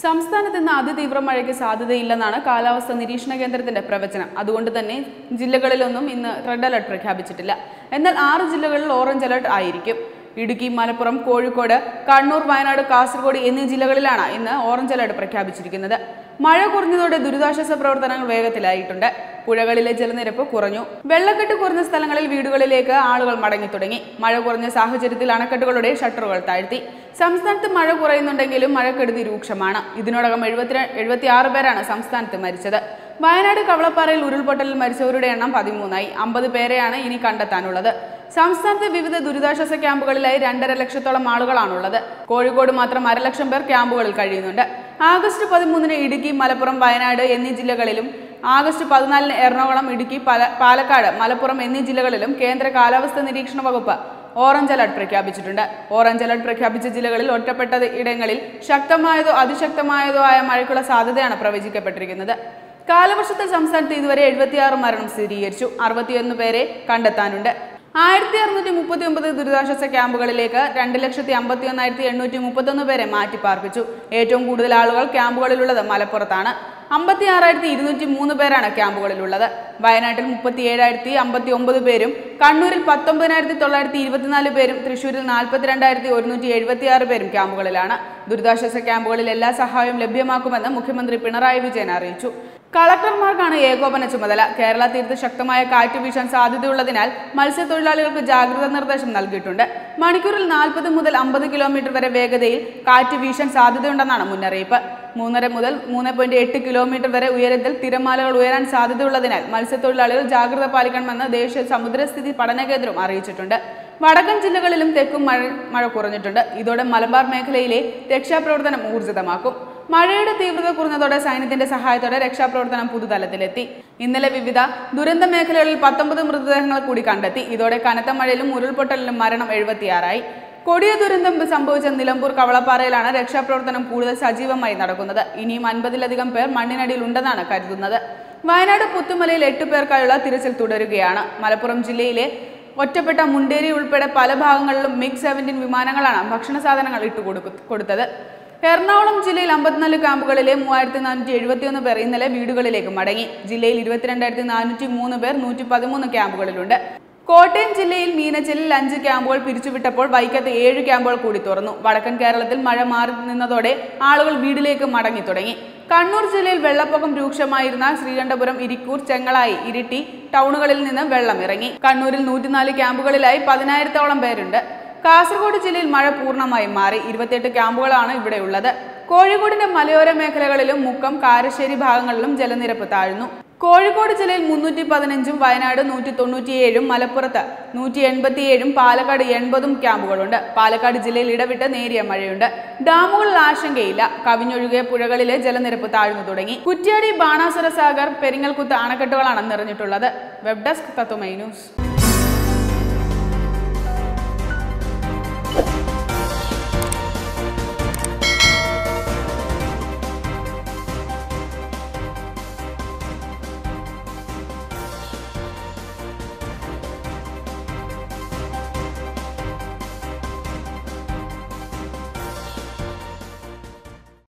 സംസ്ഥാനത്ത് ഇന്ന് അതിതീവ്ര മഴയ്ക്ക് സാധ്യതയില്ലെന്നാണ് കാലാവസ്ഥാ നിരീക്ഷണ കേന്ദ്രത്തിന്റെ പ്രവചനം അതുകൊണ്ട് തന്നെ ജില്ലകളിലൊന്നും ഇന്ന് റെഡ് അലർട്ട് പ്രഖ്യാപിച്ചിട്ടില്ല എന്നാൽ ആറ് ജില്ലകളിൽ ഓറഞ്ച് അലർട്ട് ആയിരിക്കും ഇടുക്കി മലപ്പുറം കോഴിക്കോട് കണ്ണൂർ വയനാട് കാസർഗോഡ് എന്നീ ജില്ലകളിലാണ് ഇന്ന് ഓറഞ്ച് അലർട്ട് പ്രഖ്യാപിച്ചിരിക്കുന്നത് മഴ കുറഞ്ഞതോടെ ദുരിതാശ്വാസ പ്രവർത്തനങ്ങൾ വേഗത്തിലായിട്ടുണ്ട് പുഴകളിലെ ജലനിരപ്പ് കുറഞ്ഞു വെള്ളക്കെട്ട് കുറഞ്ഞ സ്ഥലങ്ങളിൽ വീടുകളിലേക്ക് ആളുകൾ മടങ്ങി തുടങ്ങി മഴ കുറഞ്ഞ സാഹചര്യത്തിൽ അണക്കെട്ടുകളുടെ ഷട്ടറുകൾ താഴ്ത്തി സംസ്ഥാനത്ത് മഴ കുറയുന്നുണ്ടെങ്കിലും മഴക്കെടുതി രൂക്ഷമാണ് ഇതിനോടകം എഴുപത്തി എഴുപത്തി ആറ് പേരാണ് സംസ്ഥാനത്ത് മരിച്ചത് വയനാട് കവളപ്പാറയിൽ ഉരുൾപൊട്ടലിൽ മരിച്ചവരുടെ എണ്ണം പതിമൂന്നായി അമ്പത് പേരെയാണ് ഇനി കണ്ടെത്താനുള്ളത് സംസ്ഥാനത്തെ വിവിധ ദുരിതാശ്വാസ ക്യാമ്പുകളിലായി രണ്ടര ലക്ഷത്തോളം ആളുകളാണുള്ളത് കോഴിക്കോട് മാത്രം അരലക്ഷം പേർ ക്യാമ്പുകളിൽ കഴിയുന്നുണ്ട് ആഗസ്റ്റ് പതിമൂന്നിന് ഇടുക്കി മലപ്പുറം വയനാട് എന്നീ ജില്ലകളിലും ആഗസ്റ്റ് പതിനാലിന് എറണാകുളം ഇടുക്കി പാല- പാലക്കാട് മലപ്പുറം എന്നീ ജില്ലകളിലും കേന്ദ്ര കാലാവസ്ഥാ നിരീക്ഷണ വകുപ്പ് ഓറഞ്ച് അലർട്ട് പ്രഖ്യാപിച്ചിട്ടുണ്ട് ഓറഞ്ച് അലർട്ട് പ്രഖ്യാപിച്ച ജില്ലകളിൽ ഒറ്റപ്പെട്ട ഇടങ്ങളിൽ ശക്തമായതോ അതിശക്തമായതോ ആയ മഴയ്ക്കുള്ള സാധ്യതയാണ് പ്രവചിക്കപ്പെട്ടിരിക്കുന്നത് കാലവർഷത്തിൽ സംസ്ഥാനത്ത് ഇതുവരെ എഴുപത്തിയാറ് മരണം സ്ഥിരീകരിച്ചു അറുപത്തിയൊന്ന് പേരെ കണ്ടെത്താനുണ്ട് ആയിരത്തി അറുന്നൂറ്റി മുപ്പത്തി ഒമ്പത് ദുരിതാശ്വാസ ക്യാമ്പുകളിലേക്ക് രണ്ട് ലക്ഷത്തി അമ്പത്തി ഒന്നായിരത്തി എണ്ണൂറ്റി മുപ്പത്തൊന്ന് പേരെ മാറ്റി പാർപ്പിച്ചു ഏറ്റവും കൂടുതൽ ആളുകൾ ക്യാമ്പുകളിലുള്ളത് മലപ്പുറത്താണ് അമ്പത്തി ആറായിരത്തി ഇരുന്നൂറ്റി മൂന്ന് പേരാണ് ക്യാമ്പുകളിലുള്ളത് വയനാട്ടിൽ മുപ്പത്തി ഏഴായിരത്തി അമ്പത്തി ഒമ്പത് പേരും കണ്ണൂരിൽ പത്തൊമ്പതിനായിരത്തി തൊള്ളായിരത്തി ഇരുപത്തിനാല് പേരും തൃശൂരിൽ നാൽപ്പത്തിരണ്ടായിരത്തി ഒരുന്നൂറ്റി എഴുപത്തി ആറ് പേരും ക്യാമ്പുകളിലാണ് ദുരിതാശ്വാസ ക്യാമ്പുകളിൽ എല്ലാ സഹായവും ലഭ്യമാക്കുമെന്ന് മുഖ്യമന്ത്രി പിണറായി വിജയൻ അറിയിച്ചു കളക്ടർമാർക്കാണ് ഏകോപന ചുമതല കേരള തീരത്ത് ശക്തമായ കാറ്റ് വീശാൻ സാധ്യതയുള്ളതിനാൽ മത്സ്യത്തൊഴിലാളികൾക്ക് ജാഗ്രതാ നിർദ്ദേശം നൽകിയിട്ടുണ്ട് മണിക്കൂറിൽ നാൽപ്പത് മുതൽ അമ്പത് കിലോമീറ്റർ വരെ വേഗതയിൽ കാറ്റ് വീശാൻ സാധ്യതയുണ്ടെന്നാണ് മുന്നറിയിപ്പ് മൂന്നര മുതൽ മൂന്ന് പോയിന്റ് എട്ട് കിലോമീറ്റർ വരെ ഉയരത്തിൽ തിരമാലകൾ ഉയരാൻ സാധ്യതയുള്ളതിനാൽ മത്സ്യത്തൊഴിലാളികൾ ജാഗ്രത പാലിക്കണമെന്ന് ദേശീയ സമുദ്രസ്ഥിതി പഠന കേന്ദ്രം അറിയിച്ചിട്ടുണ്ട് വടക്കൻ ജില്ലകളിലും തെക്കും മഴ മഴ കുറഞ്ഞിട്ടുണ്ട് ഇതോടെ മലബാർ മേഖലയിലെ രക്ഷാപ്രവർത്തനം ഊർജിതമാക്കും മഴയുടെ തീവ്രത കുറഞ്ഞതോടെ സൈന്യത്തിന്റെ സഹായത്തോടെ രക്ഷാപ്രവർത്തനം പുതുതലത്തിലെത്തി ഇന്നലെ വിവിധ ദുരന്ത മേഖലകളിൽ പത്തൊമ്പത് മൃതദേഹങ്ങൾ കൂടി കണ്ടെത്തി ഇതോടെ കനത്ത മഴയിലും ഉരുൾപൊട്ടലിലും മരണം എഴുപത്തിയാറായി കൊടിയ ദുരന്തം സംഭവിച്ച നിലമ്പൂർ കവളപ്പാറയിലാണ് രക്ഷാപ്രവർത്തനം കൂടുതൽ സജീവമായി നടക്കുന്നത് ഇനിയും അൻപതിലധികം പേർ മണ്ണിനടിയിൽ ഉണ്ടെന്നാണ് കരുതുന്നത് വയനാട് പുത്തുമലയിൽ എട്ട് പേർക്കായുള്ള തിരച്ചിൽ തുടരുകയാണ് മലപ്പുറം ജില്ലയിലെ ഒറ്റപ്പെട്ട മുണ്ടേരി ഉൾപ്പെടെ പല ഭാഗങ്ങളിലും മിഗ് സെവൻറ്റീൻ വിമാനങ്ങളാണ് ഭക്ഷണ സാധനങ്ങൾ ഇട്ടുകൊടുക്കു കൊടുത്തത് എറണാകുളം ജില്ലയിൽ അമ്പത്തിനാല് ക്യാമ്പുകളിലെ മൂവായിരത്തി നാനൂറ്റി എഴുപത്തിയൊന്ന് പേർ ഇന്നലെ വീടുകളിലേക്ക് മടങ്ങി ജില്ലയിൽ ഇരുപത്തിരണ്ടായിരത്തി നാനൂറ്റി മൂന്ന് പേർ നൂറ്റി പതിമൂന്ന് ക്യാമ്പുകളിലുണ്ട് കോട്ടയം ജില്ലയിൽ മീനച്ചിലിൽ അഞ്ച് ക്യാമ്പുകൾ പിരിച്ചുവിട്ടപ്പോൾ വൈക്കത്ത് ഏഴ് ക്യാമ്പുകൾ കൂടി തുറന്നു വടക്കൻ കേരളത്തിൽ മഴ മാറി നിന്നതോടെ ആളുകൾ വീട്ടിലേക്ക് മടങ്ങി തുടങ്ങി കണ്ണൂർ ജില്ലയിൽ വെള്ളപ്പൊക്കം രൂക്ഷമായിരുന്ന ശ്രീകണ്ഠപുരം ഇരിക്കൂർ ചെങ്ങളായി ഇരിട്ടി ടൗണുകളിൽ നിന്ന് വെള്ളം ഇറങ്ങി കണ്ണൂരിൽ നൂറ്റിനാല് ക്യാമ്പുകളിലായി പതിനായിരത്തോളം പേരുണ്ട് കാസർഗോഡ് ജില്ലയിൽ മഴ പൂർണ്ണമായും മാറി ഇരുപത്തിയെട്ട് ക്യാമ്പുകളാണ് ഇവിടെയുള്ളത് കോഴിക്കോടിന്റെ മലയോര മേഖലകളിലും മുക്കം കാരശ്ശേരി ഭാഗങ്ങളിലും ജലനിരപ്പ് താഴ്ന്നു കോഴിക്കോട് ജില്ലയിൽ മുന്നൂറ്റി പതിനഞ്ചും വയനാട് നൂറ്റി തൊണ്ണൂറ്റിയേഴും മലപ്പുറത്ത് നൂറ്റി എൺപത്തിയേഴും പാലക്കാട് എൺപതും ക്യാമ്പുകളുണ്ട് പാലക്കാട് ജില്ലയിൽ ഇടവിട്ട് നേരിയ മഴയുണ്ട് ഡാമുകളിൽ ആശങ്കയില്ല കവിഞ്ഞൊഴുകിയ പുഴകളിലെ ജലനിരപ്പ് താഴ്ന്നു തുടങ്ങി കുറ്റ്യാടി ബാണാസുര സാഗർ പെരിങ്ങൽകുത്ത് അണക്കെട്ടുകളാണ് നിറഞ്ഞിട്ടുള്ളത് വെബ് ഡെസ്ക് തത്വമൈ ന്യൂസ്